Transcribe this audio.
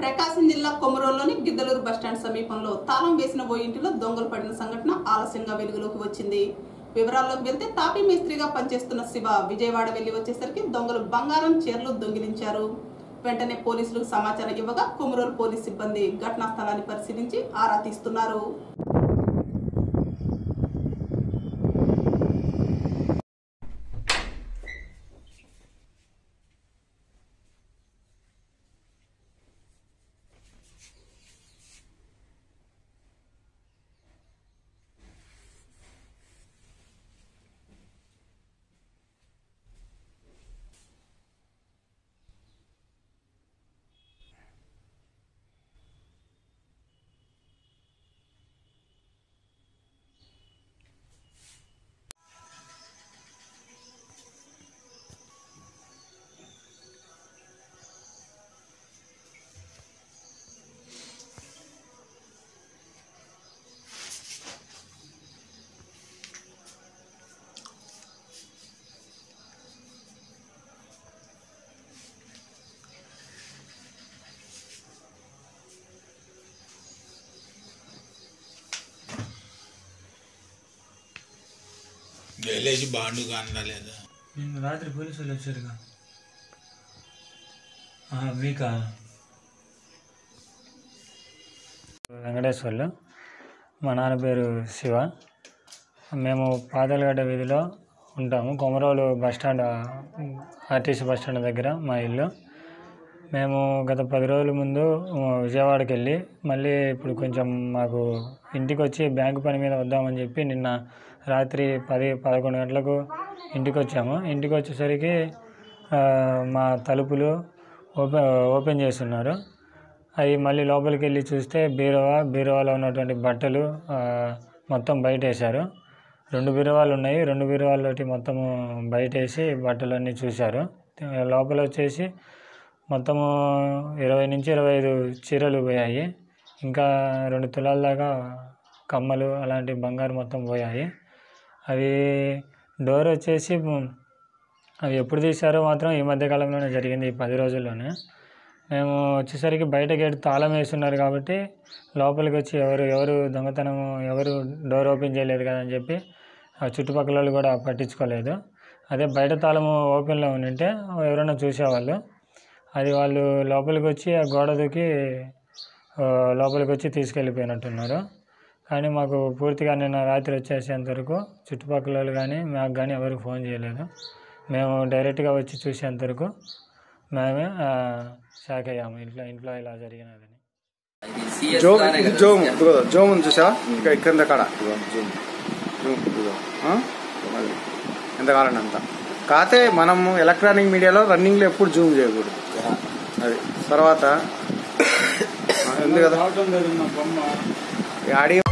ప్రకాశం జిల్లా కొమరోల్లోని గిద్దలూరు బస్టాండ్ సమీపంలో తాళం వేసిన ఓ ఇంటిలో దొంగలు పడిన సంఘటన ఆలస్యంగా వెలుగులోకి వచ్చింది వివరాల్లోకి వెళ్తే తాపీ మేస్త్రిగా పనిచేస్తున్న శివ విజయవాడ వెళ్లి వచ్చేసరికి దొంగలు బంగారం చీరలు దొంగిలించారు వెంటనే పోలీసులకు సమాచారం ఇవ్వగా కొమరోలు పోలీస్ సిబ్బంది ఘటనా స్థలాన్ని పరిశీలించి ఆరా తీస్తున్నారు వెళ్ళేసి బాండు కానరాలేదా నిన్న రాత్రి పోలీసు వాళ్ళు వచ్చారుగా ఆహా, మీకా వెంకటేశ్వర్లు మా నాన్న పేరు శివ మేము పాతలగడ్డ వీధిలో ఉంటాము Komarolu bus stand RTC bus stand దగ్గర మా ఇల్లు మేము గత పది రోజుల ముందు ఆ, విజయవాడకి వెళ్ళి మళ్ళీ ఇప్పుడు కొంచెం మాకు ఇంటికి వచ్చి బ్యాంకు పని మీద వద్దామని చెప్పి నిన్న రాత్రి పది పదకొండు గంటలకు ఇంటికి వచ్చాము ఇంటికి వచ్చేసరికి ఆ, మా తలుపులు ఓపెన్ ఓపెన్ చేస్తున్నారు అవి మళ్ళీ లోపలికి వెళ్ళి చూస్తే బీరువా బీరువాలో ఉన్నటువంటి బట్టలు ఆ, మొత్తం బయట వేశారు రెండు బీరువాలు ఉన్నాయి రెండు బీరువాల్లోటి మొత్తము బయట వేసి బట్టలన్నీ చూశారు లోపల వచ్చేసి మొత్తము ఇరవై నుంచి ఇరవై ఐదు చీరలు పోయాయి ఇంకా రెండు తులాల దాకా కమ్మలు అలాంటి బంగారు మొత్తం పోయాయి అవి డోర్ వచ్చేసి మ్, అవి ఎప్పుడు తీశారో మాత్రం ఈ మధ్య కాలంలోనే జరిగింది ఈ పది రోజుల్లోనే మేము వచ్చేసరికి బయట గేట్ తాళం వేస్తున్నారు కాబట్టి లోపలికి వచ్చి ఎవరు ఎవరు దొంగతనం ఎవరు డోర్ ఓపెన్ చేయలేదు కదా అని చెప్పి ఆ చుట్టుపక్కల వాళ్ళు కూడా పట్టించుకోలేదు అదే బయట తాళం ఓపెన్లో ఉండింటే ఎవరైనా చూసేవాళ్ళు అది వాళ్ళు లోపలికి వచ్చి ఆ గోడ దూకి ఆ, లోపలికి వచ్చి తీసుకెళ్ళిపోయినట్టున్నారు కానీ మాకు పూర్తిగా నిన్న రాత్రి వచ్చేసేంత వరకు చుట్టుపక్కల వాళ్ళు కానీ మాకు కానీ ఎవరికి ఫోన్ చేయలేదు మేము డైరెక్ట్గా వచ్చి చూసేంత వరకు మేమే ఆ, షాక్ అయ్యాము ఇంట్లో ఇంట్లో ఇలా జరిగినదని జోమ్ ఇది జోమ్ ఇదిగో జోమ్ ఉంది చూసావా ఇక్కడ కింద కాడ జూమ్ జూమ్ ఇదిగో ఆ? అది. ఎంత కావాలండి అంత కాతే మనము ఎలక్ట్రానిక్ మీడియాలో రన్నింగ్లో ఎప్పుడు జూమ్ చేయకూడదు అది తర్వాత ఆ, ఉంది కదా ఈ ఆడియో